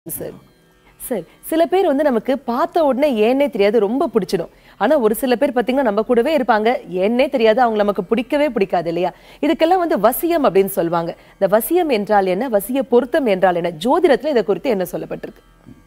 Sir sir சில பேர் வந்து நமக்கு பார்த்த உடனே ஏன்னே தெரியாது ரொம்ப பிடிச்சிடும் ஆனா ஒரு சில பேர் பாத்தீங்கன்னா நம்ம கூடவே இருப்பாங்க ஏன்னே தெரியாது அவங்க நமக்கு பிடிக்கவே பிடிக்காது இல்லையா இதுக்கெல்லாம் வந்து வசியம் அப்படின்னு சொல்லுவாங்க இந்த வசியம் என்றால் என்ன வசிய பொருத்தம் என்றால் என்ன ஜோதிடத்துல இதை குறித்து என்ன சொல்லப்பட்டிருக்கு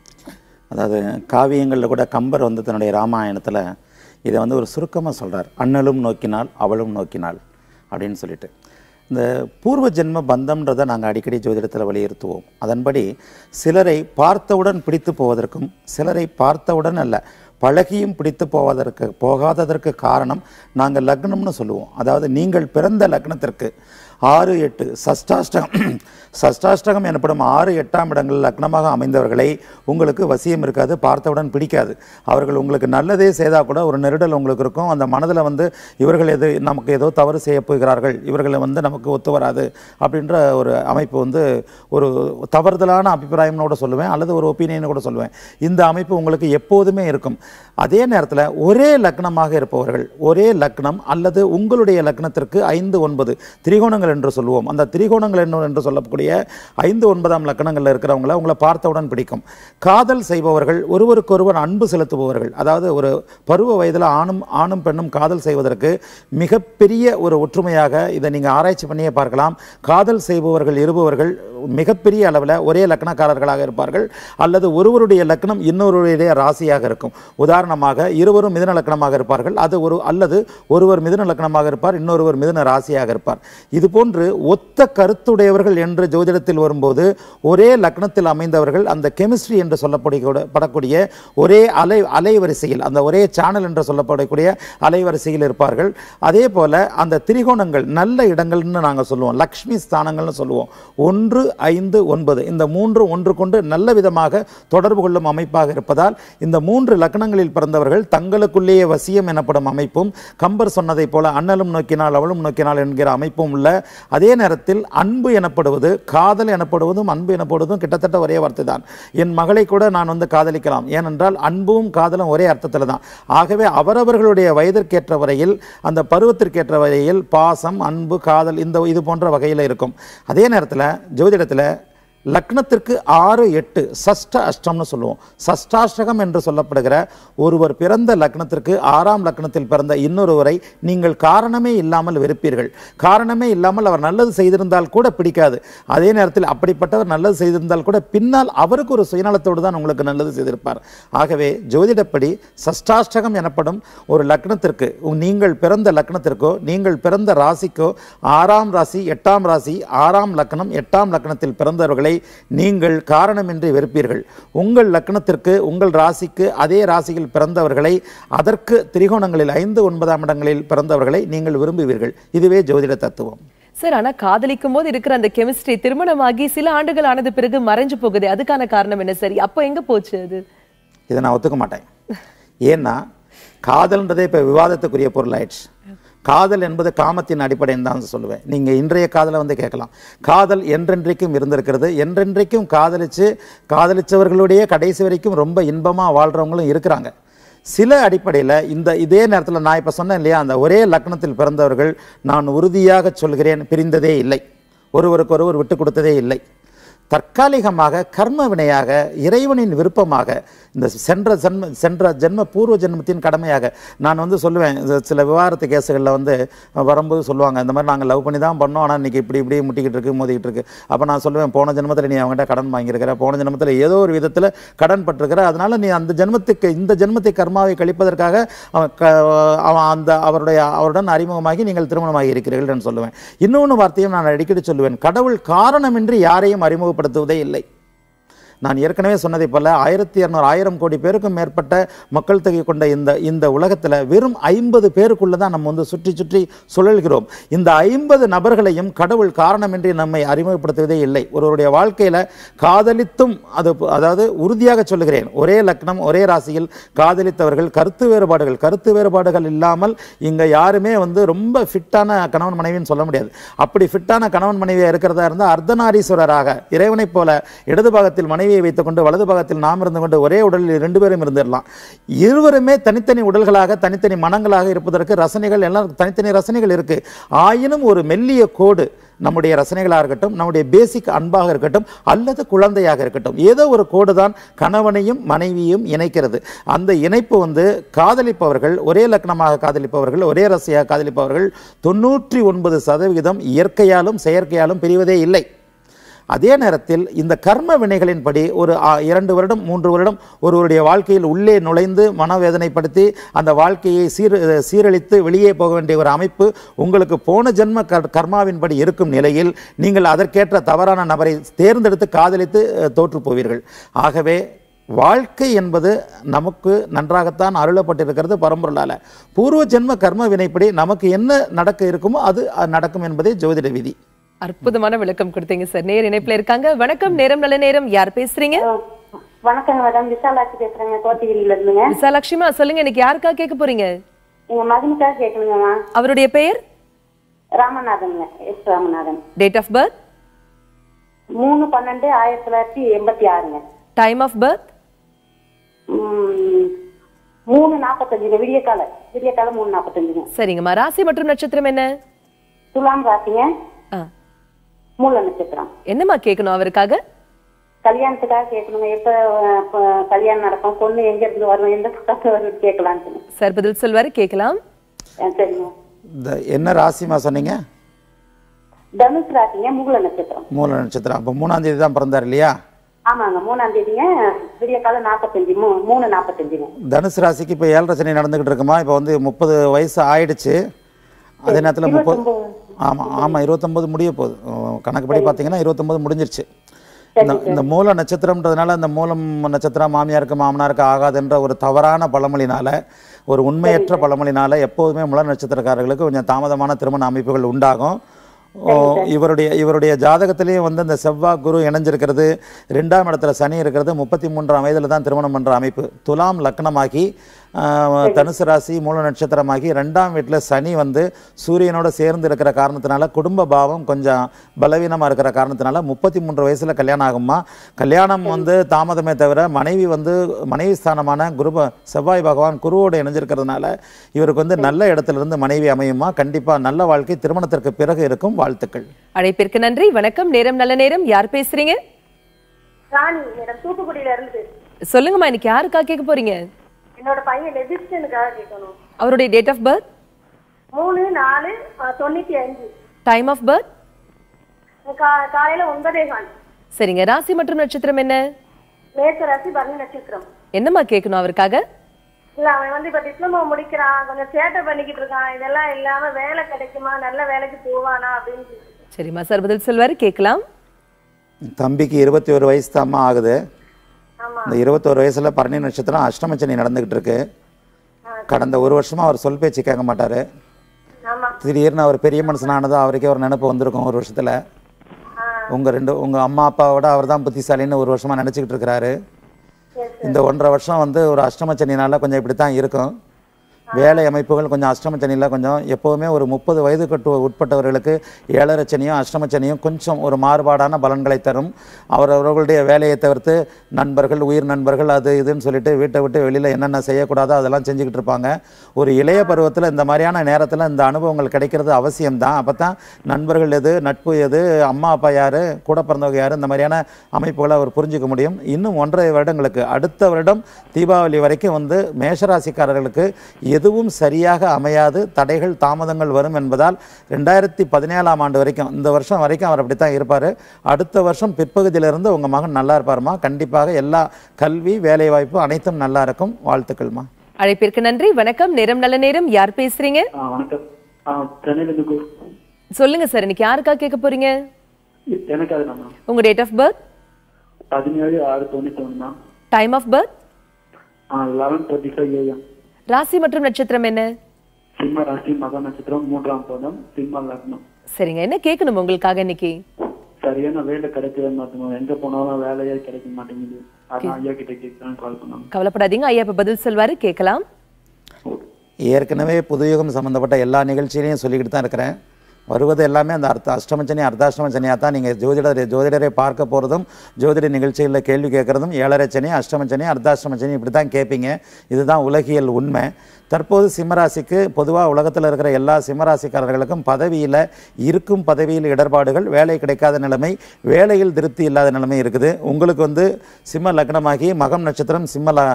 அதாவது காவியங்களில் கூட கம்பர் வந்து தன்னுடைய ராமாயணத்தில் இதை வந்து ஒரு சுருக்கமாக சொல்றார் அண்ணலும் நோக்கினாள் அவளும் நோக்கினாள் அப்படின்னு சொல்லிட்டு இந்த பூர்வ ஜென்ம பந்தம்ன்றதை நாங்கள் அடிக்கடி ஜோதிடத்தில் வலியுறுத்துவோம் அதன்படி சிலரை பார்த்தவுடன் பிடித்து போவதற்கும் சிலரை பார்த்தவுடன் அல்ல பழகியும் பிடித்து போவதற்கு போகாததற்கு காரணம் நாங்கள் லக்னம்னு சொல்லுவோம் அதாவது நீங்கள் பிறந்த லக்னத்திற்கு ஆறு எட்டு சஷ்டாஷ்டகம் சஷ்டாஷ்டகம் எனப்படும் ஆறு எட்டாம் இடங்கள் லக்னமாக அமைந்தவர்களை உங்களுக்கு வசியம் இருக்காது பார்த்தவுடன் பிடிக்காது அவர்கள் உங்களுக்கு நல்லதே செய்தால் கூட ஒரு நெருடல் உங்களுக்கு இருக்கும் அந்த மனதில் வந்து இவர்கள் எது நமக்கு ஏதோ தவறு செய்ய போகிறார்கள் இவர்களை வந்து நமக்கு ஒத்து வராது அப்படின்ற ஒரு அமைப்பு வந்து ஒரு தவறுதலான அபிப்பிராயம்னு கூட சொல்லுவேன் அல்லது ஒரு ஒப்பீனியன் கூட சொல்லுவேன் இந்த அமைப்பு உங்களுக்கு எப்போதுமே இருக்கும் அதே நேரத்தில் ஒரே லக்னமாக இருப்பவர்கள் ஒரே லக்னம் அல்லது உங்களுடைய லக்னத்திற்கு ஐந்து ஒன்பது திரிகோணங்கள் என்று சொல்லுவோம் அந்த திரிகோணங்கள் என்ன என்று சொல்லக்கூடிய ஐந்து ஒன்பதாம் லக்னங்களில் இருக்கிறவங்கள உங்களை பார்த்தவுடன் பிடிக்கும் காதல் செய்பவர்கள் ஒருவருக்கொருவர் அன்பு செலுத்துபவர்கள் அதாவது ஒரு பருவ வயதில் ஆணும் ஆணும் பெண்ணும் காதல் செய்வதற்கு மிகப்பெரிய ஒரு ஒற்றுமையாக இதை நீங்கள் ஆராய்ச்சி பண்ணியே பார்க்கலாம் காதல் செய்பவர்கள் இருபவர்கள் மிகப்பெரிய அளவில் ஒரே லக்னக்காரர்களாக இருப்பார்கள் அல்லது ஒருவருடைய லக்னம் இன்னொருவருடைய ராசியாக இருக்கும் உதாரணமாக இருவரும் மிதுன லக்னமாக இருப்பார்கள் அது ஒரு அல்லது ஒருவர் மிதுன லக்னமாக இருப்பார் இன்னொருவர் மிதுன ராசியாக இருப்பார் இது போன்று ஒத்த கருத்துடையவர்கள் என்று ஜோதிடத்தில் வரும்போது ஒரே லக்னத்தில் அமைந்தவர்கள் அந்த கெமிஸ்ட்ரி என்று சொல்லப்படக்கூடிய படக்கூடிய ஒரே அலை அலைவரிசையில் அந்த ஒரே சேனல் என்று சொல்லப்படக்கூடிய அலைவரிசையில் இருப்பார்கள் அதே போல அந்த திரிகோணங்கள் நல்ல இடங்கள்னு நாங்கள் சொல்லுவோம் லக்ஷ்மி ஸ்தானங்கள்னு சொல்லுவோம் ஒன்று ஐந்து ஒன்பது இந்த மூன்று ஒன்று கொண்டு நல்ல விதமாக தொடர்பு கொள்ளும் அமைப்பாக இருப்பதால் இந்த மூன்று லக்னங்களில் பிறந்தவர்கள் தங்களுக்குள்ளேயே வசியம் எனப்படும் அமைப்பும் கம்பர் சொன்னதைப் போல அண்ணலும் நோக்கினால் அவளும் நோக்கினால் என்கிற அமைப்பும் உள்ள அதே நேரத்தில் அன்பு எனப்படுவது காதல் எனப்படுவதும் அன்பு எனப்படுவதும் கிட்டத்தட்ட ஒரே வார்த்தை தான் என் மகளை கூட நான் வந்து காதலிக்கலாம் ஏனென்றால் அன்பும் காதலும் ஒரே அர்த்தத்தில் தான் ஆகவே அவரவர்களுடைய வயதிற்கேற்ற வரையில் அந்த பருவத்திற்கேற்ற வரையில் பாசம் அன்பு காதல் இந்த இது போன்ற வகையில் இருக்கும் அதே நேரத்தில் ஜோதிடத்தில் லக்னத்திற்கு ஆறு எட்டு சஷ்ட அஷ்டம்னு சொல்லுவோம் சஷ்டாஷ்டகம் என்று சொல்லப்படுகிற ஒருவர் பிறந்த லக்னத்திற்கு ஆறாம் லக்னத்தில் பிறந்த இன்னொருவரை நீங்கள் காரணமே இல்லாமல் வெறுப்பீர்கள் காரணமே இல்லாமல் அவர் நல்லது செய்திருந்தால் கூட பிடிக்காது அதே நேரத்தில் அப்படிப்பட்டவர் நல்லது செய்திருந்தால் கூட பின்னால் அவருக்கு ஒரு சுயநலத்தோடு தான் உங்களுக்கு நல்லது செய்திருப்பார் ஆகவே ஜோதிடப்படி சஷ்டாஷ்டகம் எனப்படும் ஒரு லக்னத்திற்கு நீங்கள் பிறந்த லக்னத்திற்கோ நீங்கள் பிறந்த ராசிக்கோ ஆறாம் ராசி எட்டாம் ராசி ஆறாம் லக்னம் எட்டாம் லக்னத்தில் பிறந்தவர்களை நீங்கள் காரணமின்றி வெறுப்பீர்கள் உங்கள் லக்னத்திற்கு உங்கள் ராசிக்கு அதே ராசியில் பிறந்தவர்களை அதற்கு திரிகோணங்களில் ஐந்து ஒன்பதாம் இடங்களில் பிறந்தவர்களை நீங்கள் விரும்புவீர்கள் இதுவே ஜோதிட தத்துவம் சார் ஆனா காதலிக்கும் போது இருக்கிற அந்த கெமிஸ்ட்ரி திருமணமாகி சில ஆண்டுகள் ஆனது பிறகு மறைஞ்சு போகுது அதுக்கான காரணம் என்ன சரி அப்போ எங்க போச்சு அது இதை நான் ஒத்துக்க மாட்டேன் ஏன்னா காதல்ன்றதே இப்போ விவாதத்துக்குரிய பொருள் ஆயிடுச்சு காதல் என்பது காமத்தின் அடிப்படைன்னு தான் சொல்லுவேன் நீங்கள் இன்றைய காதலை வந்து கேட்கலாம் காதல் என்றென்றைக்கும் இருந்திருக்கிறது என்றென்றைக்கும் காதலிச்சு காதலிச்சவர்களுடைய கடைசி வரைக்கும் ரொம்ப இன்பமாக வாழ்கிறவங்களும் இருக்கிறாங்க சில அடிப்படையில் இந்த இதே நேரத்தில் நான் இப்போ சொன்னேன் இல்லையா அந்த ஒரே லக்னத்தில் பிறந்தவர்கள் நான் உறுதியாக சொல்கிறேன் பிரிந்ததே இல்லை ஒருவருக்கு ஒருவர் விட்டு கொடுத்ததே இல்லை தற்காலிகமாக கர்ம வினையாக இறைவனின் விருப்பமாக இந்த சென்ற ஜென்ம சென்ற ஜென்ம பூர்வ ஜென்மத்தின் கடமையாக நான் வந்து சொல்லுவேன் இந்த சில விவாகரத்து கேஸுகளில் வந்து வரும்போது சொல்லுவாங்க இந்த மாதிரி நாங்கள் லவ் பண்ணி தான் பண்ணோம் ஆனால் இன்றைக்கி இப்படி இப்படி முட்டிக்கிட்டு இருக்கு மோதிக்கிட்டு இருக்கு அப்போ நான் சொல்லுவேன் போன ஜென்மத்தில் நீ அவங்ககிட்ட கடன் வாங்கியிருக்கிற போன ஜென்மத்தில் ஏதோ ஒரு விதத்தில் கடன் பட்டிருக்கிற அதனால நீ அந்த ஜென்மத்துக்கு இந்த ஜென்மத்தை கர்மாவை கழிப்பதற்காக அவன் க அவன் அந்த அவருடைய அவருடன் அறிமுகமாகி நீங்கள் திருமணமாகி இருக்கிறீர்கள் என்று சொல்லுவேன் இன்னொன்று வார்த்தையும் நான் அடிக்கடி சொல்லுவேன் கடவுள் காரணமின்றி யாரையும் அறிமுகப்படுத்துவதே இல்லை நான் ஏற்கனவே சொன்னதைப் போல ஆயிரத்தி இரநூறு ஆயிரம் கோடி பேருக்கும் மேற்பட்ட மக்கள் தொகை கொண்ட இந்த இந்த உலகத்தில் வெறும் ஐம்பது பேருக்குள்ளே தான் நம்ம வந்து சுற்றி சுற்றி சுழல்கிறோம் இந்த ஐம்பது நபர்களையும் கடவுள் காரணமின்றி நம்மை அறிமுகப்படுத்துவதே இல்லை ஒருவருடைய வாழ்க்கையில் காதலித்தும் அது அதாவது உறுதியாக சொல்லுகிறேன் ஒரே லக்னம் ஒரே ராசியில் காதலித்தவர்கள் கருத்து வேறுபாடுகள் கருத்து வேறுபாடுகள் இல்லாமல் இங்கே யாருமே வந்து ரொம்ப ஃபிட்டான கணவன் மனைவின்னு சொல்ல முடியாது அப்படி ஃபிட்டான கணவன் மனைவியாக இருக்கிறதா இருந்தால் அர்த்தநாரீஸ்வரராக இறைவனைப் போல இடது பாகத்தில் மனைவி மனைவியை வைத்துக்கொண்டு வலது பாகத்தில் நாம் இருந்து கொண்டு ஒரே உடலில் இரண்டு பேரும் இருந்திடலாம் இருவருமே தனித்தனி உடல்களாக தனித்தனி மனங்களாக இருப்பதற்கு ரசனைகள் எல்லாம் தனித்தனி ரசனைகள் இருக்கு ஆயினும் ஒரு மெல்லிய கோடு நம்முடைய ரசனைகளாக இருக்கட்டும் நம்முடைய பேசிக் அன்பாக இருக்கட்டும் அல்லது குழந்தையாக இருக்கட்டும் ஏதோ ஒரு கோடு தான் கணவனையும் மனைவியும் இணைக்கிறது அந்த இணைப்பு வந்து காதலிப்பவர்கள் ஒரே லக்னமாக காதலிப்பவர்கள் ஒரே ரசையாக காதலிப்பவர்கள் தொண்ணூற்றி ஒன்பது சதவிகிதம் இயற்கையாலும் செயற்கையாலும் பிரிவதே இல்லை அதே நேரத்தில் இந்த கர்ம வினைகளின்படி ஒரு ஆ, இரண்டு வருடம் மூன்று வருடம் ஒருவருடைய வாழ்க்கையில் உள்ளே நுழைந்து மனவேதனைப்படுத்தி அந்த வாழ்க்கையை சீர் சீரழித்து வெளியே போக வேண்டிய ஒரு அமைப்பு உங்களுக்கு போன ஜென்ம கர் கர்மாவின்படி இருக்கும் நிலையில் நீங்கள் அதற்கேற்ற தவறான நபரை தேர்ந்தெடுத்து காதலித்து அஹ், தோற்று போவீர்கள் ஆகவே வாழ்க்கை என்பது நமக்கு நன்றாகத்தான் அருளப்பட்டிருக்கிறது பரம்பொருளால பூர்வ ஜென்ம கர்ம வினைப்படி நமக்கு என்ன நடக்க இருக்குமோ அது அஹ், நடக்கும் என்பதே ஜோதிட விதி அற்புதமான விளக்கம் கொடுத்தீங்க சார் நேர் இணைப்புல இருக்காங்க வணக்கம் நேரம் நல்ல நேரம் யார் பேசுறீங்க வணக்கங்க மேடம் விசாலாட்சி பேசுறேங்க கோத்தகிரியில இருந்துங்க விசாலாட்சிமா சொல்லுங்க இன்னைக்கு யாருக்கா கேட்க போறீங்க எங்க மகனுக்காக கேட்கணுங்கம்மா அவருடைய பெயர் ராமநாதனுங்க S Ramanathan date of birth மூணு பன்னெண்டு ஆயிரத்தி தொள்ளாயிரத்தி எண்பத்தி ஆறுங்க டைம் ஆஃப் பர்த் உம், மூணு நாற்பத்தஞ்சுங்க விடிய கால விடிய காலம் மூணு நாற்பத்தஞ்சுங்க சரிங்கம்மா ராசி மற்றும் நட்சத்திரம் என்ன துலாம் ராசிங்க ஆ, மூல நட்சத்திரம் என்னம்மா கேட்கணும் அவருக்காக கல்யாணத்துக்காக கேட்கணுங்க எப்ப அஹ், ப- கல்யாணம் நடக்கும் பொண்ணு எங்க இருந்து வரும் எந்த பக்கத்துல வரும் கேட்கலான்ட்டு சார் பதில் சொல்வாரு கேட்கலாம் அஹ், சரிங்க இந்த என்ன ராசிமா சொன்னீங்க தனுஷ் ராசிங்க மூல நட்சத்திரம் மூல நட்சத்திரம் அப்போ மூணாம் தேதி தான் பிறந்தார் இல்லையா ஆமாங்க மூணாம் தேதிங்க விடிய காலம் நாற்பத்தஞ்சு மூ மூணு நாற்பத்தஞ்சுங்க தனுசு ராசிக்கு இப்போ ஏழரை சனி நடந்துகிட்டு இருக்குமா இப்போ வந்து முப்பது வயசு ஆயிடுச்சு அதே நேரத்தில் முப்பது ஆமாம் ஆமாம் இருபத்தொம்பது முடிய போகுது அஹ் கணக்குப்படி பார்த்தீங்கன்னா இருபத்தொம்பது முடிஞ்சிருச்சு இந்த இந்த மூல நட்சத்திரம்ன்றதுனால இந்த மூலம் நட்சத்திரம் மாமியாருக்கு மாமனாருக்கு ஆகாதுன்ற ஒரு தவறான பழமொழினால ஒரு உண்மையற்ற பழமொழினால எப்போதுமே முல நட்சத்திரக்காரர்களுக்கு கொஞ்சம் தாமதமான திருமண அமைப்புகள் உண்டாகும் ஓ, இவருடைய இவருடைய ஜாதகத்திலேயே வந்து இந்த செவ்வாய் குரு இணைஞ்சிருக்கிறது ரெண்டாம் இடத்துல சனி இருக்கிறது முப்பத்தி மூன்றாம் வயதில் தான் திருமணம் பண்ணுற அமைப்பு துலாம் லக்னமாகி ஆஹ், தனுசு ராசி மூல நட்சத்திரமாகி ரெண்டாம் வீட்டில் சனி வந்து சூரியனோட சேர்ந்து இருக்கிற காரணத்தினால குடும்ப பாவம் கொஞ்சம் பலவீனமாக இருக்கிற காரணத்தினால முப்பத்தி மூன்று வயசில் கல்யாணம் ஆகுமா கல்யாணம் வந்து தாமதமே தவிர மனைவி வந்து மனைவி ஸ்தானமான குரு ப- செவ்வாய் பகவான் குருவோடு இணைஞ்சிருக்கிறதுனால இவருக்கு வந்து நல்ல இடத்துல இருந்து மனைவி அமையுமா கண்டிப்பாக நல்ல வாழ்க்கை திருமணத்திற்கு பிறகு இருக்கும் வாழ்த்துக்கள் அழைப்பிற்கு நன்றி வணக்கம் நேரம் நல்ல நேரம் யார் பேசுறீங்க ராணி மேடம் தூத்துக்குடியில இருந்து சொல்லுங்கம்மா இன்னைக்கு யாருக்கா கேட்க போறீங்க என்னோட பையன் லெஜிஸ்டனுக்காக கேட்கணும் அவருடைய டேட் ஆஃப் பர்த் மூணு நாலு அஹ், தொண்ணூத்தி அஞ்சு டைம் ஆஃப் பர்த் கா- காலையில ஒன்பதே கால் சரிங்க ராசி மற்றும் நட்சத்திரம் என்ன மேற்க ராசி பரணி நட்சத்திரம் என்னம்மா கேட்கணும் அவருக்காக இல்ல அவன் வந்து இப்ப டிப்ளமோ முடிக்கிறான் கொஞ்சம் சேட்டை பண்ணிக்கிட்டு இருக்கான் இதெல்லாம் இல்லாம வேலை கிடைக்குமா நல்ல வேலைக்கு போவானா அப்படின்னு கேக்குது. சரிம்மா சார் பதில் சொல்வாரு கேட்கலாம் தம்பிக்கு இருபத்தி ஒரு வயசு தாம்மா ஆகுது ஆமா இந்த இருபத்தோரு வயசுல பரணி நட்சத்திரம் அஷ்டமச்சனி நடந்துகிட்டு இருக்கு கடந்த ஒரு வருஷமா அவர் சொல் பேச்சு கேட்க மாட்டாரு ஆமா திடீர்னு அவர் பெரிய மனுஷனானது அவருக்கே ஒரு நினைப்பு வந்திருக்கும் ஒரு வருஷத்துல உங்க ரெண்டு உங்க அம்மா அப்பாவோட அவர் தான் புத்திசாலின்னு ஒரு வருஷமா நினைச்சுக்கிட்டு இருக்கிறாரு இந்த ஒன்றரை வருஷம் வந்து ஒரு அஷ்டமச்சனினால கொஞ்சம் இப்படி தான் இருக்கும் வேலை அமைப்புகள் கொஞ்சம் அஷ்டமச்சனியில் கொஞ்சம் எப்போவுமே ஒரு முப்பது வயது கட்டு உட்பட்டவர்களுக்கு ஏழரை சனியும் அஷ்டமச்சனியும் கொஞ்சம் ஒரு மாறுபாடான பலன்களை தரும் அவர் அவர்களுடைய வேலையை தவிர்த்து நண்பர்கள் உயிர் நண்பர்கள் அது இதுன்னு சொல்லிட்டு வீட்டை விட்டு வெளியில் என்னென்ன செய்யக்கூடாதோ அதெல்லாம் செஞ்சுக்கிட்டு இருப்பாங்க ஒரு இளைய பருவத்தில் இந்த மாதிரியான நேரத்தில் இந்த அனுபவங்கள் கிடைக்கிறது அவசியம்தான் அப்போ தான் நண்பர்கள் எது நட்பு எது அம்மா அப்பா யார் கூட பிறந்தவங்க யார் இந்த மாதிரியான அமைப்புகளை அவர் புரிஞ்சுக்க முடியும் இன்னும் ஒன்றரை வருடங்களுக்கு அடுத்த வருடம் தீபாவளி வரைக்கும் வந்து மேஷராசிக்காரர்களுக்கு எதுவும் சரியாக அமையாது தடைகள் தாமதங்கள் வரும் என்பதால் ரெண்டாயிரத்தி பதினேழாம் ஆண்டு வரைக்கும் இந்த வருஷம் வரைக்கும் அவர் அப்படித்தான் இருப்பார் அடுத்த வருஷம் பிற்பகுதியிலிருந்து உங்கள் மகன் நல்லா இருப்பாருமா கண்டிப்பாக எல்லா கல்வி வேலைவாய்ப்பு அனைத்தும் நல்லா இருக்கும் வாழ்த்துக்கள்மா அழைப்பிற்கு நன்றி வணக்கம் நேரம் நல்ல நேரம் யார் பேசுறீங்க ஆ வணக்கம் ஆ சென்னையிலேருந்து கு- சொல்லுங்க சார் இன்னைக்கு யாருக்கா கேட்க போறீங்க எனக்கு அது நான் உங்க டேட் ஆஃப் பர்த் பதினேழு ஆறு தொண்ணூத்தி ஒன்று தான் time of birth ah eleven twenty five AM ராசி மற்றும் நட்சத்திரம் என்ன சிம்ம ராசி மக நட்சத்திரம் மூன்றாம் பாதம் சிம்ம லக்னம் சரிங்க என்ன கேட்கணும் உங்களுக்காக இன்னைக்கு சரியான வேலை கிடைக்கவே மாட்டேங்குது எங்க போனாலும் வேலையே கிடைக்க மாட்டேங்குது அதான் ஐயா கிட்ட கேட்கலாம் கால் பண்ணாங்க கவலைப்படாதீங்க ஐயா இப்ப பதில் சொல்வாரு கேட்கலாம் ஏற்கனவே புதுயுகம் சம்மந்தப்பட்ட எல்லா நிகழ்ச்சியிலையும் சொல்லிக்கிட்டு தான் இருக்கிறேன் வருவது எல்லாமே அந்த அர்த்த அஷ்டம சனி அர்த்தாஷ்டம சனியாக தான் நீங்கள் ஜோதிடரை ஜோதிடரை பார்க்க போகிறதும் ஜோதிட நிகழ்ச்சிகளில் கேள்வி கேட்குறதும் ஏழரை சனி அஷ்டம சனி அர்த்தாஷ்டம சனி இப்படி தான் கேட்பீங்க இதுதான் உலகியல் உண்மை தற்போது சிம்மராசிக்கு பொதுவாக உலகத்தில் இருக்கிற எல்லா சிம்மராசிக்காரர்களுக்கும் பதவியில் இருக்கும் பதவியில் இடர்பாடுகள் வேலை கிடைக்காத நிலைமை வேலையில் திருப்தி இல்லாத நிலைமை இருக்குது உங்களுக்கு வந்து சிம்ம லக்னமாகி மகம் நட்சத்திரம் சிம்ம ல-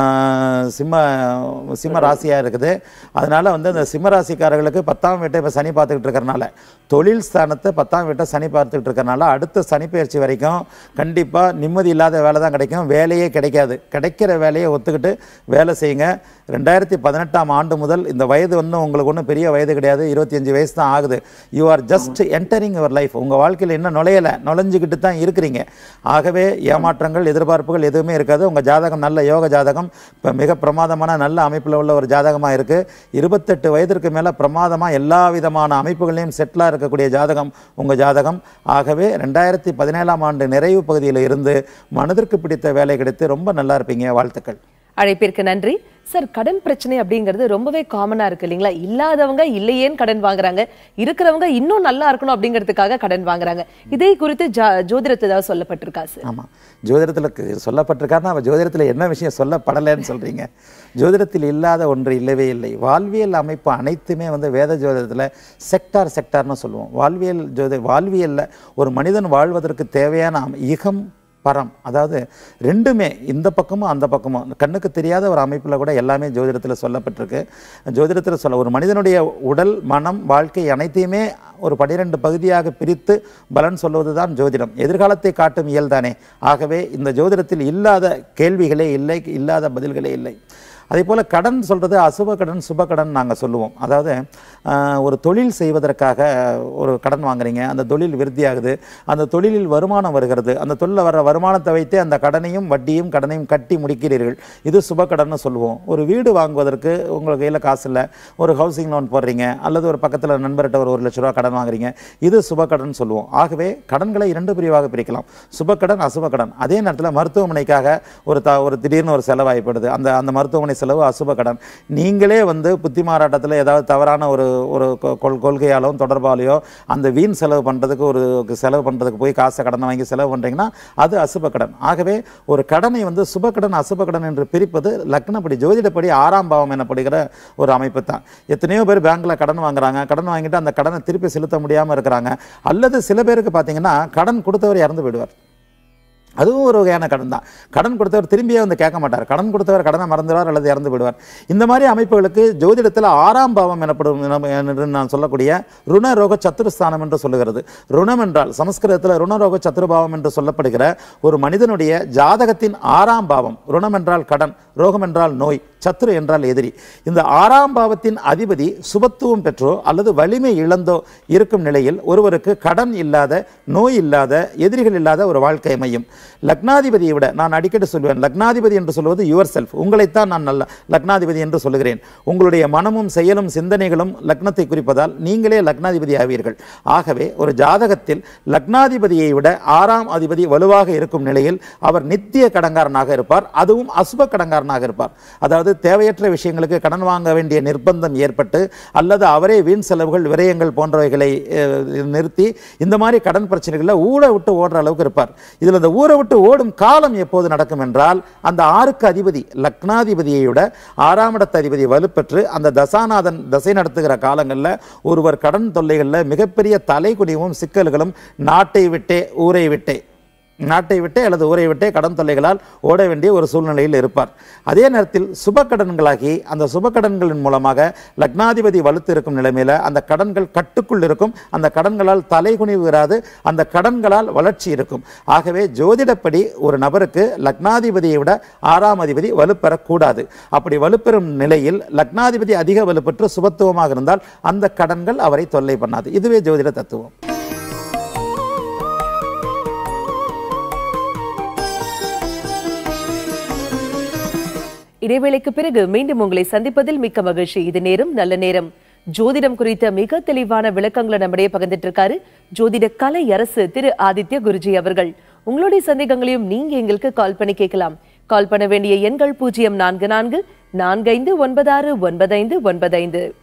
ஆஹ் சிம்ம சிம்ம ராசியாக இருக்குது அதனால் வந்து அந்த சிம்ம ராசிக்காரர்களுக்கு பத்தாம் வீட்டை இப்போ சனி பார்த்துக்கிட்டு இருக்கிறனால தொழில் ஸ்தானத்தை பத்தாம் வீட்டை சனி பார்த்துக்கிட்டு இருக்கிறனால அடுத்த சனி பயிற்சி வரைக்கும் கண்டிப்பாக நிம்மதி இல்லாத வேலை தான் கிடைக்கும் வேலையே கிடைக்காது கிடைக்கிற வேலையை ஒத்துக்கிட்டு வேலை செய்யுங்க ரெண்டாயிரத்தி பதினெட்டாம் ஆண்டு முதல் இந்த வயது ஒன்றும் உங்களுக்கு ஒன்றும் பெரிய வயது கிடையாது இருபத்தஞ்சு வயசு தான் ஆகுது you are just entering your life உங்கள் வாழ்க்கையில் இன்னும் நுழையலை நுழைஞ்சிக்கிட்டு தான் இருக்கிறீங்க ஆகவே ஏமாற்றங்கள் எதிர்பார்ப்புகள் எதுவுமே இருக்காது உங்கள் ஜாதகம் நல்ல யோக ஜாதகம் இப்போ மிக பிரமாதமான நல்ல அமைப்பில் உள்ள ஒரு ஜாதகமாக இருக்குது இருபத்தெட்டு வயதிற்கு மேலே பிரமாதமாக எல்லா விதமான அமைப்புகளையும் செட்டிலாக இருக்கக்கூடிய ஜாதகம் உங்கள் ஜாதகம் ஆகவே ரெண்டாயிரத்தி பதினேழாம் ஆண்டு நிறைவு பகுதியில் இருந்து மனதிற்கு பிடித்த வேலை கிடைத்து ரொம்ப நல்லா இருப்பீங்க வாழ்த்துக்கள் அழைப்பிற்கு நன்றி சார் கடன் பிரச்சனை அப்படிங்கிறது ரொம்பவே காமனா இருக்கு இல்லைங்களா இல்லாதவங்க இல்லையேன்னு கடன் வாங்குறாங்க இருக்கிறவங்க இன்னும் நல்லா இருக்கணும் அப்படிங்கிறதுக்காக கடன் வாங்குறாங்க இதை குறித்து ஜா- ஜோதிடத்துல ஏதாவது சொல்லப்பட்டிருக்கா சார் ஆமாம் ஜோதிடத்தில் சொல்லப்பட்டிருக்காருன்னா அவ ஜோதிடத்தில் என்ன விஷயம் சொல்லப்படலைன்னு சொல்கிறீங்க ஜோதிடத்தில் இல்லாத ஒன்று இல்லவே இல்லை வாழ்வியல் அமைப்பு அனைத்துமே வந்து வேத ஜோதிடத்தில் செக்டார் செக்டார்னு சொல்லுவோம் வாழ்வியல் ஜோதி வாழ்வியலில் ஒரு மனிதன் வாழ்வதற்கு தேவையான அம்- இகம் பரம் அதாவது ரெண்டுமே இந்த பக்கமும் அந்த பக்கமும் கண்ணுக்கு தெரியாத ஒரு அமைப்பில் கூட எல்லாமே ஜோதிடத்தில் சொல்லப்பட்டிருக்கு ஜோதிடத்தில் சொல்ல ஒரு மனிதனுடைய உடல் மனம் வாழ்க்கை அனைத்தையுமே ஒரு பனிரெண்டு பகுதியாக பிரித்து பலன் சொல்வது தான் ஜோதிடம் எதிர்காலத்தை காட்டும் இயல்தானே ஆகவே இந்த ஜோதிடத்தில் இல்லாத கேள்விகளே இல்லை இல்லாத பதில்களே இல்லை அதே போல் கடன் சொல்கிறது அசுப கடன் சுப கடன் நாங்கள் சொல்லுவோம் அதாவது ஆஹ், ஒரு தொழில் செய்வதற்காக ஒரு கடன் வாங்குறீங்க அந்த தொழில் விருத்தியாகுது அந்த தொழிலில் வருமானம் வருகிறது அந்த தொழிலில் வர வருமானத்தை வைத்தே அந்த கடனையும் வட்டியும் கடனையும் கட்டி முடிக்கிறீர்கள் இது சுப கடன்னு சொல்லுவோம் ஒரு வீடு வாங்குவதற்கு உங்கள் கையில் காசு இல்லை ஒரு ஹவுசிங் லோன் போடுறீங்க அல்லது ஒரு பக்கத்தில் நண்பர்கிட்ட ஒரு ஒரு லட்ச ரூபா கடன் வாங்குறீங்க இது சுப கடன் சொல்லுவோம் ஆகவே கடன்களை இரண்டு பிரிவாக பிரிக்கலாம் சுப கடன் அசுப கடன் அதே நேரத்தில் மருத்துவமனைக்காக ஒரு த ஒரு திடீர்னு ஒரு செலவாய்ப்படுது அந்த அந்த மருத்துவமனை செலவு அசுப கடன் நீங்களே வந்து புத்தி மாறாட்டத்தில் ஏதாவது தவறான ஒரு ஒரு கொ- கொள் கொள்கையாலோ தொடர்பாலேயோ அந்த வீண் செலவு பண்ணுறதுக்கு ஒரு செலவு பண்ணுறதுக்கு போய் காசை கடனை வாங்கி செலவு பண்ணுறீங்கன்னா அது அசுப கடன் ஆகவே ஒரு கடனை வந்து சுப கடன் அசுப கடன் என்று பிரிப்பது லக்னப்படி ஜோதிடப்படி ஆறாம் பாவம் எனப்படுகிற ஒரு அமைப்பு தான் எத்தனையோ பேர் பேங்க்ல கடன் வாங்குறாங்க கடன் வாங்கிட்டு அந்த கடனை திருப்பி செலுத்த முடியாமல் இருக்கிறாங்க அல்லது சில பேருக்கு பார்த்தீங்கன்னா கடன் கொடுத்தவர் இறந்து விடுவார் அதுவும் ஒரு வகையான கடன் தான் கடன் கொடுத்தவர் திரும்பியே வந்து கேட்க மாட்டார் கடன் கொடுத்தவர் கடனை மறந்துடுவார் அல்லது இறந்து விடுவார் இந்த மாதிரி அமைப்புகளுக்கு ஜோதிடத்தில் ஆறாம் பாவம் எனப்படும் என- என்று நான் சொல்லக்கூடிய ருணரோக சத்துருஸ்தானம் என்று சொல்லுகிறது ருணம் என்றால் சமஸ்கிருதத்தில் ருணரோக சத்துருபாவம் என்று சொல்லப்படுகிற ஒரு மனிதனுடைய ஜாதகத்தின் ஆறாம் பாவம் ருணம் என்றால் கடன் ரோகம் என்றால் நோய் சத்துரு என்றால் எதிரி இந்த ஆறாம் பாவத்தின் அதிபதி சுபத்துவம் பெற்றோ அல்லது வலிமை இழந்தோ இருக்கும் நிலையில் ஒருவருக்கு கடன் இல்லாத நோய் இல்லாத எதிரிகள் இல்லாத ஒரு வாழ்க்கை அமையும் லக்னாதிபதியை விட நான் அடிக்கடி சொல்வேன் லக்னாதிபதி என்று சொல்வது யுவர் செல்ஃப் உங்களைத்தான் நான் நல்ல லக்னாதிபதி என்று சொல்லுகிறேன் உங்களுடைய மனமும் செயலும் சிந்தனைகளும் லக்னத்தை குறிப்பதால் நீங்களே லக்னாதிபதி ஆவீர்கள் ஆகவே ஒரு ஜாதகத்தில் லக்னாதிபதியை விட ஆறாம் அதிபதி வலுவாக இருக்கும் நிலையில் அவர் நித்திய கடங்காரனாக இருப்பார் அதுவும் அசுப கடங்காரனாக இருப்பார் அதாவது தேவையற்ற விஷயங்களுக்கு கடன் வாங்க வேண்டிய நிர்பந்தம் ஏற்பட்டு அல்லது அவரே வீண் செலவுகள் விரயங்கள் போன்றவைகளை அஹ், நிறுத்தி இந்த மாதிரி கடன் பிரச்சனைகளில் ஊரை விட்டு ஓடுற அளவுக்கு இருப்பார் இதில் இந்த ஊரை விட்டு ஓடும் காலம் எப்போது நடக்கும் என்றால் அந்த ஆறுக்கு அதிபதி லக்னாதிபதியை விட ஆறாம் இடத்து அதிபதி வலுப்பெற்று அந்த தசாநாதன் தசை நடத்துகிற காலங்களில் ஒருவர் கடன் தொல்லைகளில் மிகப்பெரிய தலைக்குனிவும் சிக்கல்களும் நாட்டை விட்டே ஊரை விட்டே நாட்டை விட்டே அல்லது ஊரை விட்டே கடன் தொல்லைகளால் ஓட வேண்டிய ஒரு சூழ்நிலையில் இருப்பார் அதே நேரத்தில் சுப கடன்களாகி அந்த சுப கடன்களின் மூலமாக லக்னாதிபதி வலுத்து இருக்கும் நிலைமையில அந்த கடன்கள் கட்டுக்குள் இருக்கும் அந்த கடன்களால் தலைகுனிவு வராது அந்த கடன்களால் வளர்ச்சி இருக்கும் ஆகவே ஜோதிடப்படி ஒரு நபருக்கு லக்னாதிபதியை விட ஆறாம் அதிபதி வலுப்பெறக்கூடாது அப்படி வலுப்பெறும் நிலையில் லக்னாதிபதி அதிக வலுப்பெற்று சுபத்துவமாக இருந்தால் அந்த கடன்கள் அவரை தொல்லை பண்ணாது இதுவே ஜோதிட தத்துவம் இடைவேளைக்கு பிறகு மீண்டும் உங்களை சந்திப்பதில் மிக்க மகிழ்ச்சி இது நேரம் நல்ல நேரம் ஜோதிடம் குறித்த மிக தெளிவான விளக்கங்களை நம்மிடையே பகிர்ந்துட்டு இருக்காரு ஜோதிட கலை அரசு திரு ஆதித்ய குருஜி அவர்கள் உங்களுடைய சந்தேகங்களையும் நீங்க எங்களுக்கு கால் பண்ணி கேட்கலாம் கால் பண்ண வேண்டிய எண்கள் பூஜ்ஜியம் நான்கு நான்கு நான்கைந்து ஒன்பதாறு ஒன்பதைந்து ஒன்பதைந்து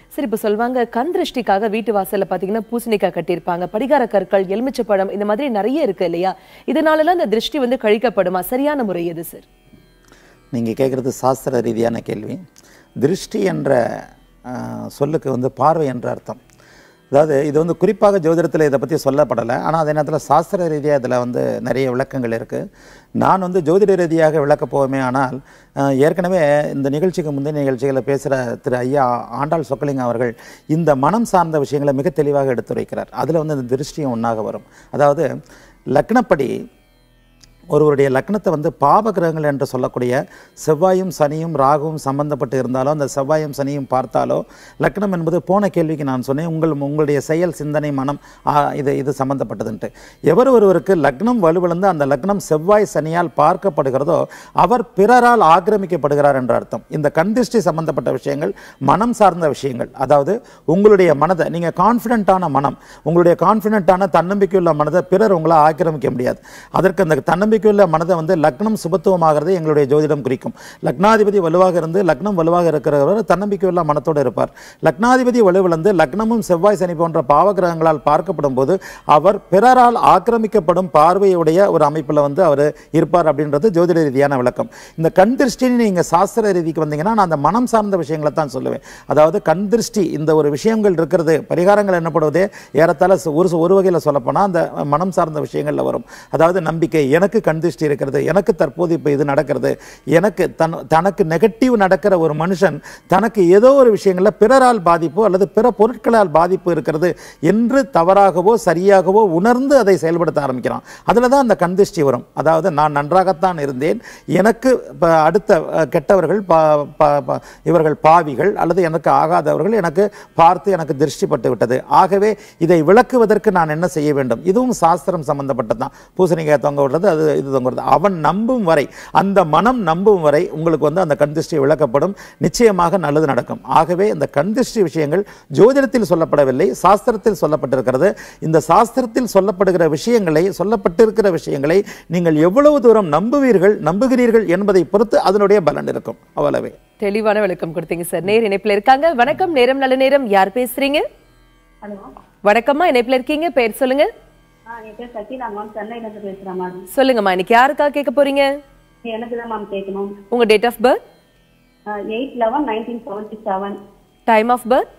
சரி இப்ப சொல்வாங்க கண் திருஷ்டிக்காக வீட்டு வாசல்ல பாத்தீங்கன்னா பூசணிக்காய் கட்டியிருப்பாங்க படிகார கற்கள் எலுமிச்சப்பழம் இந்த மாதிரி நிறைய இருக்கு இல்லையா இதனாலலாம் இந்த திருஷ்டி வந்து கழிக்கப்படுமா சரியான முறை எது சார் நீங்கள் கேட்குறது சாஸ்திர ரீதியான கேள்வி திருஷ்டி என்ற ஆஹ், சொல்லுக்கு வந்து பார்வை என்ற அர்த்தம் அதாவது இது வந்து குறிப்பாக ஜோதிடத்தில் இதை பற்றி சொல்லப்படலை ஆனால் அதே நேரத்தில் சாஸ்திர ரீதியாக இதில் வந்து நிறைய விளக்கங்கள் இருக்குது நான் வந்து ஜோதிட ரீதியாக விளக்கப் போவேமே ஆனால் ஆஹ், ஏற்கனவே இந்த நிகழ்ச்சிக்கு முந்தைய நிகழ்ச்சிகளை பேசுகிற திரு ஐயா ஆண்டாள் சொக்கலிங்கம் அவர்கள் இந்த மனம் சார்ந்த விஷயங்களை மிக தெளிவாக எடுத்துரைக்கிறார் அதில் வந்து இந்த திருஷ்டியும் ஒன்றாக வரும் அதாவது லக்னப்படி ஒருவருடைய லக்னத்தை வந்து பாப கிரகங்கள் என்று சொல்லக்கூடிய செவ்வாயும் சனியும் ராகுவும் சம்பந்தப்பட்டு இருந்தாலோ அந்த செவ்வாயும் சனியும் பார்த்தாலோ லக்னம் என்பது போன கேள்விக்கு நான் சொன்னேன் உங்கள் உங்களுடைய செயல் சிந்தனை மனம் ஆ, இது இது சம்பந்தப்பட்டதுன்ட்டு எவர் ஒருவருக்கு லக்னம் வலுவிழந்து அந்த லக்னம் செவ்வாய் சனியால் பார்க்கப்படுகிறதோ அவர் பிறரால் ஆக்கிரமிக்கப்படுகிறார் என்ற அர்த்தம் இந்த கண் திருஷ்டி சம்பந்தப்பட்ட விஷயங்கள் மனம் சார்ந்த விஷயங்கள் அதாவது உங்களுடைய மனதை நீங்கள் கான்ஃபிடென்ட்டான மனம் உங்களுடைய கான்ஃபிடென்ட்டான தன்னம்பிக்கையுள்ள மனதை பிறர் உங்களை ஆக்கிரமிக்க முடியாது அதற்கு அந்த தன்னம்பிக்கையுள்ள மனதை வந்து லக்னம் சுபத்துவமாகிறது எங்களுடைய ஜோதிடம் குறிக்கும் லக்னாதிபதி வலுவாக இருந்து லக்னம் வலுவாக இருக்கிறவர் தன்னம்பிக்கையுள்ள மனத்தோடு இருப்பார் லக்னாதிபதி வலுவிழந்து லக்னமும் செவ்வாய் சனி போன்ற பாவகிரகங்களால் பார்க்கப்படும் போது அவர் பிறரால் ஆக்கிரமிக்கப்படும் பார்வையுடைய ஒரு அமைப்பில் வந்து அவர் இருப்பார் அப்படின்றது ஜோதிட ரீதியான விளக்கம் இந்த கண் திருஷ்டின்னு நீங்கள் சாஸ்திர ரீதிக்கு வந்தீங்கன்னா நான் அந்த மனம் சார்ந்த விஷயங்களை தான் சொல்லுவேன் அதாவது கண் திருஷ்டி இந்த ஒரு விஷயங்கள் இருக்கிறது பரிகாரங்கள் என்னப்படுவதே ஏறத்தாழ ச- ஒரு ச- ஒரு வகையில் சொல்லப்போனால் அந்த மனம் சார்ந்த விஷயங்களில் வரும் அதாவது நம்பிக்கை எனக்கு கண் திருஷ்டி இருக்கிறது எனக்கு தற்போது இப்போ இது நடக்கிறது எனக்கு தன் தனக்கு நெகட்டிவ் நடக்கிற ஒரு மனுஷன் தனக்கு ஏதோ ஒரு விஷயங்களில் பிறரால் பாதிப்பு அல்லது பிற பொருட்களால் பாதிப்பு இருக்கிறது என்று தவறாகவோ சரியாகவோ உணர்ந்து அதை செயல்படுத்த ஆரம்பிக்கிறான் அதில் தான் அந்த கண் திருஷ்டி வரும் அதாவது நான் நன்றாகத்தான் இருந்தேன் எனக்கு ப- அடுத்த அஹ், கெட்டவர்கள் பா- பா- பா- இவர்கள் பாவிகள் அல்லது எனக்கு ஆகாதவர்கள் எனக்கு பார்த்து எனக்கு திருஷ்டிப்பட்டு விட்டது ஆகவே இதை விளக்குவதற்கு நான் என்ன செய்ய வேண்டும் இதுவும் சாஸ்திரம் சம்பந்தப்பட்டது தான் பூசணிக்காய் தொங்க விடுறது அது இது தொங்க விடுறது அவன் நம்பும் வரை அந்த மனம் நம்பும் வரை உங்களுக்கு வந்து அந்த கண் திருஷ்டி விளக்கப்படும் நிச்சயமாக நல்லது நடக்கும் ஆகவே இந்த கண் திருஷ்டி விஷயங்கள் ஜோதிடத்தில் சொல்லப்படவில்லை சாஸ்திரத்தில் சொல்லப்பட்டிருக்கிறது இந்த சாஸ்திரத்தில் சொல்லப்படுகிற விஷயங்களை சொல்லப்பட்டிருக்கிற விஷயங்களை நீங்கள் எவ்வளவு தூரம் நம்புவீர்கள் நம்புகிறீர்கள் என்பதை பொறுத்து அதனுடைய பலன் இருக்கும் அவ்வளவே தெளிவான விளக்கம் கொடுத்தீங்க சார் நேர் இணைப்புல இருக்காங்க வணக்கம் நேரம் நல்ல நேரம் யார் பேசுறீங்க ஹலோ வணக்கம்மா இணைப்புல இருக்கீங்க பேர் சொல்லுங்க ஆ என் பேர் சத்யனா மேம் சென்னையில இருந்து பேசுறேன் மேடம் சொல்லுங்கம்மா இன்னைக்கு யாருக்காக கேட்க போறீங்க எனக்கு தான் மேம் கேட்கணும் உங்க date of birth eight eleven nineteen seventy seven time of birth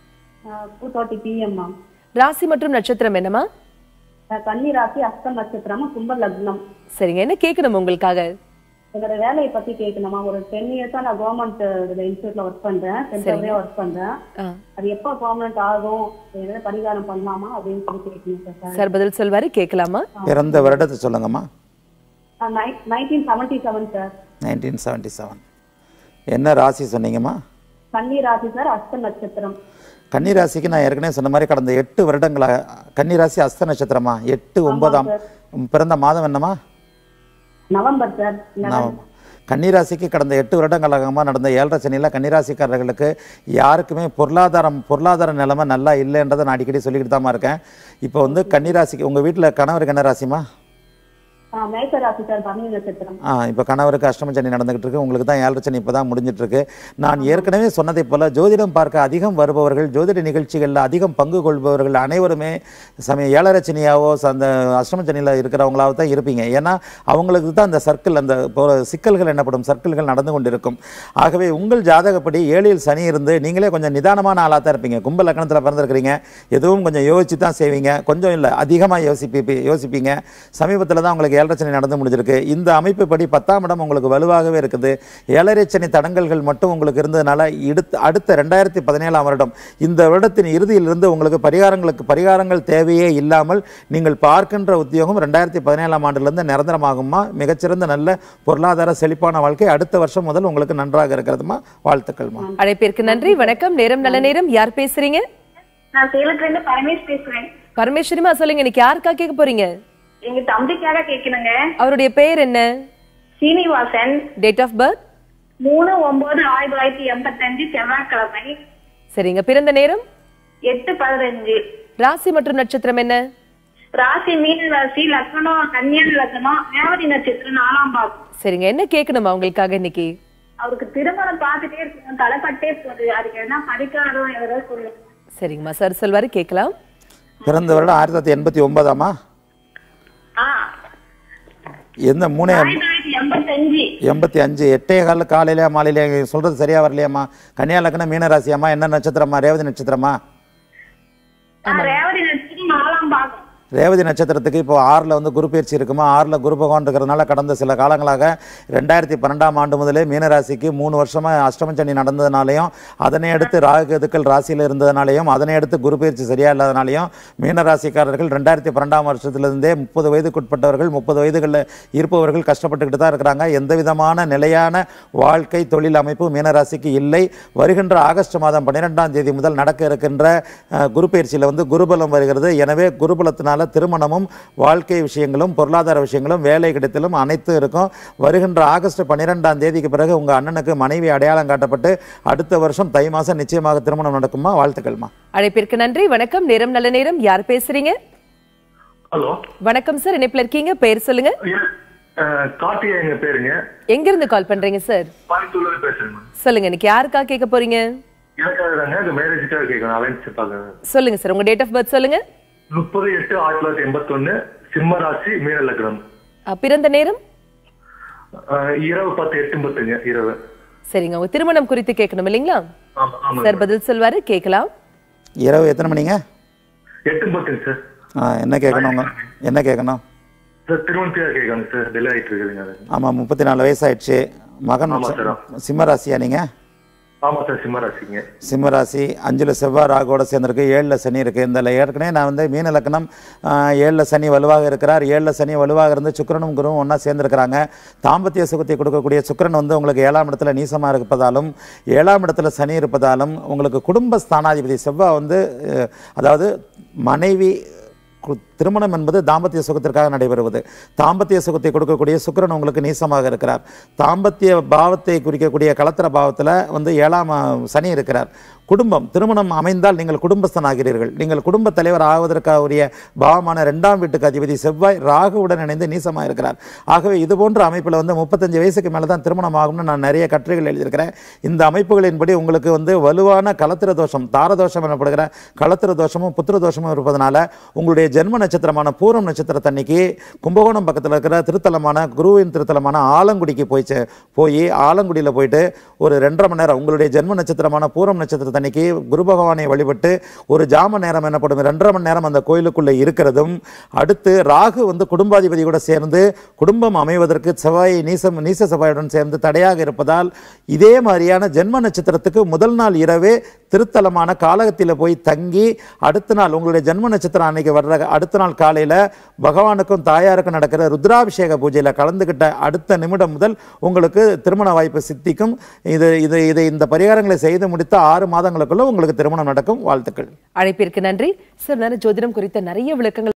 two thirty PM ma'am ராசி மற்றும் நட்சத்திரம் என்னம்மா கன்னி ராசி அஸ்த நட்சத்திரம் கும்ப லக்னம் சரிங்க என்ன கேட்கணும் உங்களுக்காக என்னோட வேலையை பத்தி கேட்கணுமா ஒரு டென் இயர்ஸா நான் கவர்மெண்ட் இன்ஸ்டியூட்ல ஒர்க் பண்றேன் சென்டர்லயே ஒர்க் பண்றேன் ஆ. அது எப்போ பர்மனன்ட் ஆகும் ஏதாவது பரிகாரம் பண்ணலாமா அப்படின்னு சொல்லி கேட்கணும் சார் சார் பதில் சொல்வாரு கேட்கலாமா பிறந்த வருடத்தை சொல்லுங்கம்மா nineteen seventy seven sir nineteen seventy seven என்ன ராசி சொன்னீங்கம்மா கன்னி ராசி சார் அஸ்த நட்சத்திரம் கன்னிராசிக்கு நான் ஏற்கனவே சொன்ன மாதிரி கடந்த எட்டு வருடங்களாக கன்னிராசி அஸ்த நட்சத்திரமா எட்டு ஒன்பதாம் பிறந்த மாதம் என்னம்மா நவம்பர் சார் நான் கன்னிராசிக்கு கடந்த எட்டு வருடங்களாகமா நடந்த ஏழரை சனியில் கன்னிராசிக்காரர்களுக்கு யாருக்குமே பொருளாதாரம் பொருளாதார நிலைமை நல்லா இல்லைன்றதை நான் அடிக்கடி சொல்லிக்கிட்டு தான் இருக்கேன் இப்போ வந்து கன்னிராசிக்கு உங்கள் வீட்டில் கணவருக்கு என்ன ராசிமா மேச ராசி சார் பரணி நட்சத்திரம் ஆ இப்போ கணவருக்கு அஷ்டம சனி நடந்துகிட்டு இருக்கு உங்களுக்கு தான் ஏழரை சனி இப்போ தான் முடிஞ்சிட்டு இருக்கு நான் ஏற்கனவே சொன்னதைப் போல ஜோதிடம் பார்க்க அதிகம் வருபவர்கள் ஜோதிட நிகழ்ச்சிகளில் அதிகம் பங்கு கொள்பவர்கள் அனைவருமே சமய ஏழரை சனியாவோ ச- அந்த அஷ்டம சனியில் இருக்கிறவங்களாவோ தான் இருப்பீங்க ஏன்னா அவங்களுக்கு தான் அந்த சர்க்கிள் அந்த இப்போ சிக்கல்கள் என்னப்படும் சர்க்கிள்கள் நடந்து கொண்டிருக்கும் ஆகவே உங்கள் ஜாதகப்படி ஏழில் சனி இருந்து நீங்களே கொஞ்சம் நிதானமான ஆளாக தான் இருப்பீங்க கும்ப லக்னத்தில் பிறந்திருக்கிறீங்க எதுவும் கொஞ்சம் யோசிச்சு தான் செய்வீங்க கொஞ்சம் இல்லை அதிகமாக யோசிப்பி யோசிப்பீங்க சமீபத்தில் தான் உங்களுக்கு ஏழரை சனி நடந்து முடிஞ்சிருக்கு இந்த அமைப்பு படி பத்தாம் இடம் உங்களுக்கு வலுவாகவே இருக்குது ஏழரை சனி தடங்கல்கள் மட்டும் உங்களுக்கு இருந்ததுனால அடுத்த அடுத்த ரெண்டாயிரத்தி பதினேழாம் வருடம் இந்த வருடத்தின் இறுதியிலிருந்து உங்களுக்கு பரிகாரங்களுக்கு பரிகாரங்கள் தேவையே இல்லாமல் நீங்கள் பார்க்கின்ற உத்தியோகம் ரெண்டாயிரத்தி பதினேழாம் ஆண்டிலிருந்து நிரந்தரமாகுமா மிகச்சிறந்த நல்ல பொருளாதார செழிப்பான வாழ்க்கை அடுத்த வருஷம் முதல் உங்களுக்கு நன்றாக இருக்கிறதுமா வாழ்த்துக்கள்மா அழைப்பிற்கு நன்றி வணக்கம் நேரம் நல்ல நேரம் யார் பேசுறீங்க நான் சேலத்துல இருந்து பரமேஷ் பேசுறேன் பரமேஸ்வரிமா சொல்லுங்க இன்னைக்கு யாருக்காக கேட்க போறீங்க எங்க தம்பிக்காக கேட்கணுங்க அவருடைய பெயர் என்ன சீனிவாசன் டேட் ஆஃப் பர்த் மூணு ஒன்பது ஆயிரத்தி தொள்ளாயிரத்தி எண்பத்தஞ்சு செவ்வாய்க்கிழமை சரிங்க பிறந்த நேரம் எட்டு பதினஞ்சு ராசி மற்றும் நட்சத்திரம் என்ன ராசி மீன ராசி லக்னம் கன்னியன் லக்னம் ரேவதி நட்சத்திரம் நாலாம் பாகம் சரிங்க என்ன கேட்கணுமா உங்களுக்காக இன்னைக்கு அவருக்கு திருமணம் பார்த்துட்டே இருக்கணும் தலைப்பட்டே போகுது அதுக்கு என்ன பரிகாரம் ஏதாவது சொல்லுங்க சரிங்கம்மா சார் சொல்வாரு கேட்கலாம் பிறந்த வருடம் ஆயிரத்தி தொள்ளாயிரத்தி எண்பத்தி ஒன்பதாமா ஆ எந்த மூணே ஆயிரத்தி தொள்ளாயிரத்தி எண்பத்தஞ்சு எண்பத்தி அஞ்சு எட்டே கால காலையில மாலையில சொல்றது சரியா வரலையாம்மா கன்னியா லக்னம் மீன ராசியாம்மா என்ன நட்சத்திரமா ரேவதி நட்சத்திரமா ஆ, ரேவதி நட்சத்திரம் நாலாம் பாகம் ரேவதி நட்சத்திரத்துக்கு இப்போ ஆறில் வந்து குரு பயிற்சி இருக்குமா ஆறில் குரு பகவான் இருக்கிறதுனால கடந்த சில காலங்களாக ரெண்டாயிரத்தி பன்னெண்டாம் ஆண்டு முதலே மீனராசிக்கு மூணு வருஷமாக அஷ்டமச்சனி நடந்ததுனாலையும் அதனை அடுத்து ராகு கேதுக்கள் ராசியில் இருந்ததுனாலையும் அதனை அடுத்து குரு பயிற்சி சரியா இல்லாதனாலையும் மீனராசிக்காரர்கள் ரெண்டாயிரத்தி பன்னெண்டாம் வருஷத்துலேருந்தே முப்பது வயதுக்குட்பட்டவர்கள் முப்பது வயதுகளில் இருப்பவர்கள் கஷ்டப்பட்டுக்கிட்டு தான் இருக்கிறாங்க எந்த விதமான நிலையான வாழ்க்கை தொழில் அமைப்பு மீனராசிக்கு இல்லை வருகின்ற ஆகஸ்ட் மாதம் பன்னிரெண்டாம் தேதி முதல் நடக்க இருக்கின்ற அஹ், குரு பயிற்சியில் வந்து குருபலம் வருகிறது எனவே குருபலத்தினால திருமணமும் வாழ்க்கை விஷயங்களும் பொருளாதார விஷயங்களும் வேலை கிடைத்தலும் அனைத்தும் இருக்கும் வருகின்ற ஆகஸ்ட் பன்னிரெண்டாம் தேதிக்கு பிறகு உங்க அண்ணனுக்கு மனைவி அடையாளம் காட்டப்பட்டு அடுத்த வருஷம் தை மாதம் நிச்சயமாக திருமணம் நடக்குமா வாழ்த்துக்கள்மா அழைப்பிற்கு நன்றி வணக்கம் நேரம் நல்ல நேரம் யார் பேசுறீங்க ஹலோ வணக்கம் சார் இணைப்புல இருக்கீங்க பேர் சொல்லுங்க கார்த்திகா எங்க பேருங்க எங்க இருந்து கால் பண்றீங்க சார் கோயம்புத்தூர்ல இருந்து பேசுறேங்க சொல்லுங்க இன்னைக்கு யாருக்கா கேட்க போறீங்க எனக்காக தாங்க இது மேரேஜுக்காக கேட்கணும் அலைன்ஸ் பார்க்கணும் சொல்லுங்க சார் உங்க டேட் ஆஃப் பர்த் சொல்லுங்க முப்பது எட்டு ஆயிரத்தி தொள்ளாயிரத்தி எண்பத்தொன்னு சிம்ம ராசி மீன லக்னம் அஹ், பிறந்த நேரம் அஹ், இரவு பத்து எட்டு பத்துங்க இரவு சரிங்க உங்க திருமணம் குறித்து கேட்கணும் இல்லைங்களா ஆமா ஆமா சார் பதில் சொல்வாரு கேட்கலாம் இரவு எத்தனை மணிங்க எட்டு பத்துங்க சார் ஆ, என்ன கேட்கணுங்க என்ன கேட்கணும் சார் திருவனந்தபுரம் கேட்கணும் சார் டிலே ஆயிட்டு இருக்குதுங்க அது ஆமாம் முப்பத்தி நாலு வயசாயிடுச்சு மகன் ஆமா சார். சிம்மராசியா நீங்கள் ஆமா சார் சிம்ம ராசிங்க சிம்மராசி அஞ்சில் செவ்வாய் ராகோட சேர்ந்துருக்கு ஏழில் சனி இருக்குது இந்த ஏற்கனவே நான் வந்து மீன லக்னம் ஏழில் சனி வலுவாக இருக்கிறார் ஏழில் சனி வலுவாக இருந்து சுக்கிரனும் குருவும் ஒன்றா சேர்ந்துருக்கிறாங்க தாம்பத்திய சுகத்தை கொடுக்கக்கூடிய சுக்கிரன் வந்து உங்களுக்கு ஏழாம் இடத்துல நீசமாக இருப்பதாலும் ஏழாம் இடத்துல சனி இருப்பதாலும் உங்களுக்கு குடும்ப ஸ்தானாதிபதி செவ்வாய் வந்து அஹ், அதாவது மனைவி கு- திருமணம் என்பது தாம்பத்திய சுகத்திற்காக நடைபெறுவது தாம்பத்திய சுகத்தை கொடுக்கக்கூடிய சுக்கிரன் உங்களுக்கு நீசமாக இருக்கிறார் தாம்பத்திய பாவத்தை குறிக்கக்கூடிய கலத்திர பாவத்தில் வந்து ஏழாம் ஆ, சனி இருக்கிறார் குடும்பம் திருமணம் அமைந்தால் நீங்கள் குடும்பஸ்தனாகிறீர்கள் நீங்கள் குடும்ப தலைவர் ஆவதற்காக உரிய பாவமான ரெண்டாம் வீட்டுக்கு அதிபதி செவ்வாய் ராகுவுடன் இணைந்து நீசமாக இருக்கிறார் ஆகவே இது போன்ற அமைப்பில் வந்து முப்பத்தஞ்சு வயசுக்கு மேலே தான் திருமணம் ஆகும்னு நான் நிறைய கட்டுரைகள் எழுதியிருக்கிறேன் இந்த அமைப்புகளின்படி உங்களுக்கு வந்து வலுவான கலத்திர தோஷம் தாரதோஷம் எனப்படுகிற கலத்திர தோஷமும் புத்திர தோஷமும் இருப்பதனால உங்களுடைய ஜென்ம நட்சத்திரமான பூரம் நட்சத்திரத்தன்னைக்கு கும்பகோணம் பக்கத்தில் இருக்கிற திருத்தலமான குருவின் திருத்தலமான ஆலங்குடிக்கு போய் சே- போய் ஆலங்குடியில் போயிட்டு ஒரு ரெண்டரை மணி நேரம் உங்களுடைய ஜென்ம நட்சத்திரமான பூரம் நட்சத்திரத்தன்னைக்கு குரு பகவானை வழிபட்டு ஒரு ஜாம நேரம் எனப்படும் ரெண்டரை மணி நேரம் அந்த கோயிலுக்குள்ளே இருக்கிறதும் அடுத்து ராகு வந்து குடும்பாதிபதி கூட சேர்ந்து குடும்பம் அமைவதற்கு செவ்வாய் நீசம் நீச செவ்வாயுடன் சேர்ந்து தடையாக இருப்பதால் இதே மாதிரியான ஜென்ம நட்சத்திரத்துக்கு முதல் நாள் இரவே திருத்தலமான காலகத்தில் போய் தங்கி அடுத்த நாள் உங்களுடைய ஜென்ம நட்சத்திரம் அன்னைக்கு வர்ற அடுத்த நாள் காலையில் பகவானுக்கும் தாயாருக்கும் நடக்கிற ருத்ராபிஷேக பூஜையில் கலந்துக்கிட்ட அடுத்த நிமிடம் முதல் உங்களுக்கு திருமண வாய்ப்பு சித்திக்கும் இது இது இது இந்த பரிகாரங்களை செய்து முடித்த ஆறு மாதங்களுக்குள்ள உங்களுக்கு திருமணம் நடக்கும் வாழ்த்துக்கள் அழைப்பிற்கு நன்றி சார் நேரம் ஜோதிடம் குறித்த நிறைய விளக்கங்கள்